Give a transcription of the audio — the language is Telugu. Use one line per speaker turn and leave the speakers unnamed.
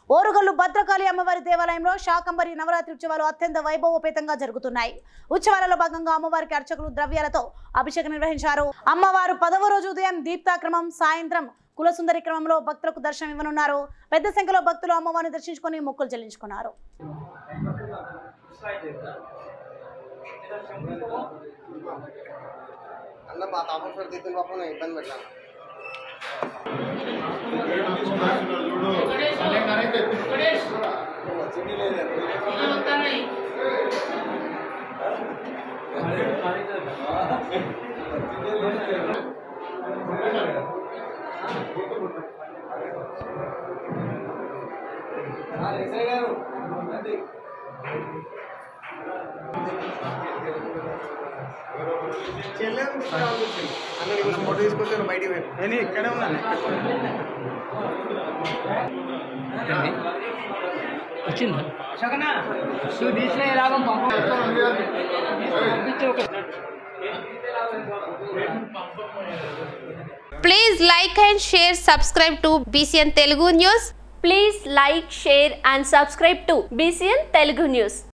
ఓరుగల్లు భద్రకాళి అమ్మవారి దేవాలయంలో శాకంబరి నవరాత్రి ఉత్సవాలు అత్యంత వైభవోపేతంగా జరుగుతున్నాయి ఉత్సవాలలో భాగంగా అమ్మవారికి అర్చకులు ద్రవ్యాలతో అభిషేకం నిర్వహించారు అమ్మవారు పదవ రోజు ఉదయం దీప్తాక్రమం సాయంత్రం కులసుందరి క్రమంలో భక్తులకు దర్శనం ఇవ్వనున్నారు పెద్ద సంఖ్యలో భక్తులు అమ్మవారిని దర్శించుకొని మొక్కులు చెల్లించుకున్నారు
అన్న మా తాపం సార్ తీసిన పాపం నేను ఇబ్బంది పెట్టాను అన్న నీకు ఫోటో తీసుకొచ్చాను బయటికి పోయి నేను ఇక్కడే ఉన్నాను
వచ్చిందా నువ్వు తీసిన లాభం
Please like and share, subscribe to BCN Telugu News.
Please like, share and subscribe to BCN Telugu News.